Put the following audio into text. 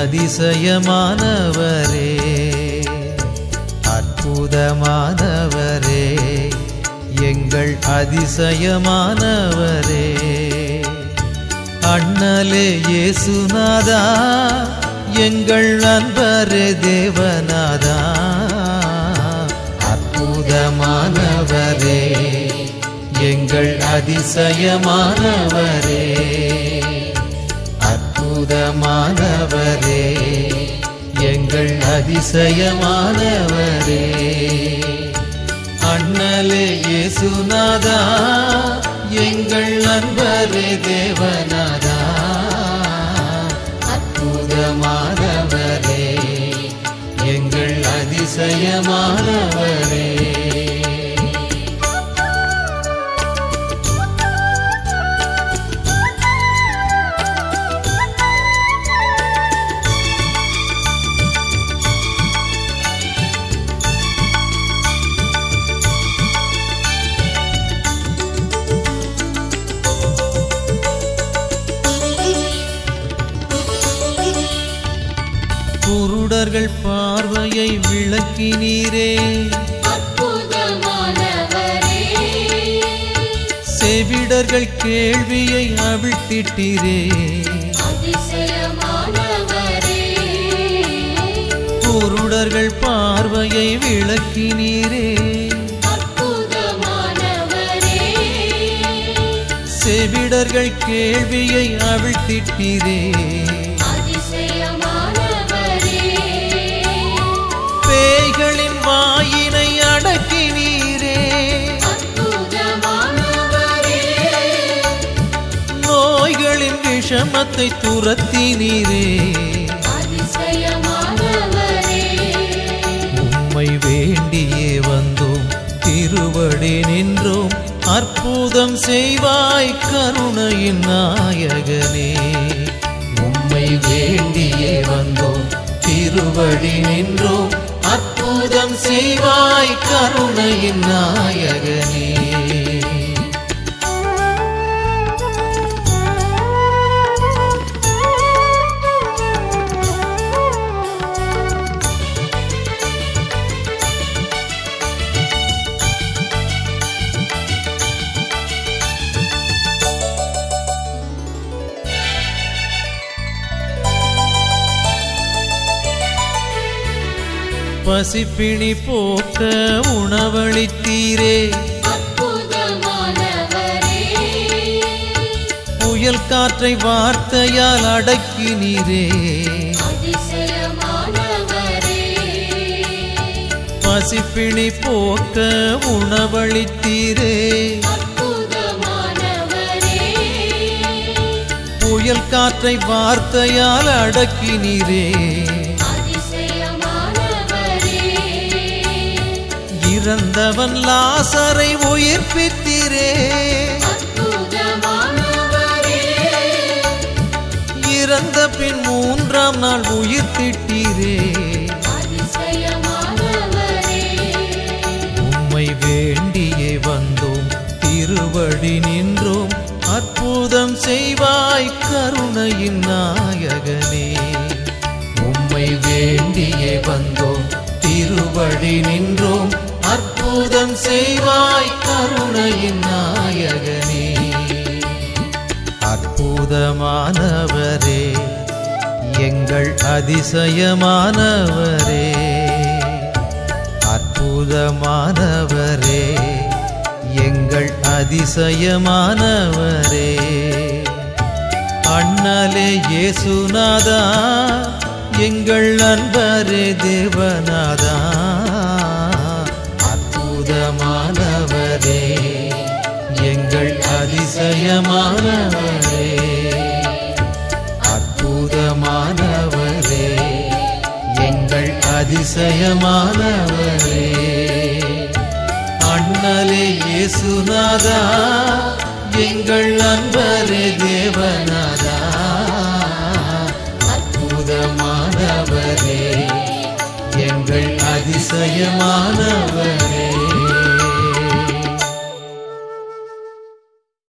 அதிசயமானவரே அற்புதமானவரே எங்கள் அதிசயமானவரே அண்ணலே இயேசுநாதா எங்கள் நண்பரே தேவநாதா அற்புதமானவரே எங்கள் அதிசயமானவரே அற்புதமானவரே எங்கள் அதிசயமானவரே அண்ணலே இயேசுநாதா எங்கள் நண்பரே தேவநாதா அற்புதமானவரே எங்கள் அதிசயமானவரே குருடர்கள் பார்வையை விளக்கினீரே அற்புதமானவரே செவிடர்கள் கேள்வியை அவிழ்த்திட்டீரே அதிசயமானவரே குருடர்கள் பார்வையை விளக்கினீரே அற்புதமானவரே செவிடர்கள் கேள்வியை அவிழ்த்திட்டீரே அதிசயமானவரே பேய்களின் வாயினை அடக்கினீரே அற்புதமானவரே நோய்களின் விஷமத்தை துரத்தினீரே அதிசயமானவரே உம்மை வேண்டியே வந்தோம் திருவடி நின்றோம் அற்புதம் செய்வாய் கருணையின் நாயகனே உம்மை வேண்டியே வந்தோம் திருவடி நின்றோம் அற்புதம் செய்வாய் கருணையின் நாயகனே பசிப்பிணி போக்க உணவளித்தீரே அற்புதமானவரே புயல் காற்றை வார்த்தையால் அடக்கினீரே அதிசயமானவரே பசிப்பிணி போக்க உணவளித்தீரே அற்புதமானவரே புயல் காற்றை வார்த்தையால் அடக்கினீரே அதிசயமானவரே இறந்தவன் லாசரை உயிர்ப்பித்தீரே அற்புதமானவரே இறந்த பின் மூன்றாம் நாள் உயிர்த்திட்டீரே அதிசயமானவரே உம்மை வேண்டியே வந்தோம் திருவடி நின்றோம் அற்புதம் செய்வாய் கருணையின் நாயகனே உம்மை வேண்டியே வந்தோம் திருவடி நின்றோம் அற்புதம் செய்வாய் கருணையின் நாயகனே அற்புதமானவரே எங்கள் அதிசயமானவரே அற்புதமானவரே எங்கள் அதிசயமானவரே அண்ணலே இயேசுநாதா எங்கள் நண்பரே தேவநாதா அற்புதமானவரே எங்கள் அதிசயமானவரே அற்புதமானவரே எங்கள் அதிசயமானவரே அண்ணலே இயேசுநாதா எங்கள் நண்பரே தேவநாதா அற்புதமானவரே எங்கள் அதிசயமானவரே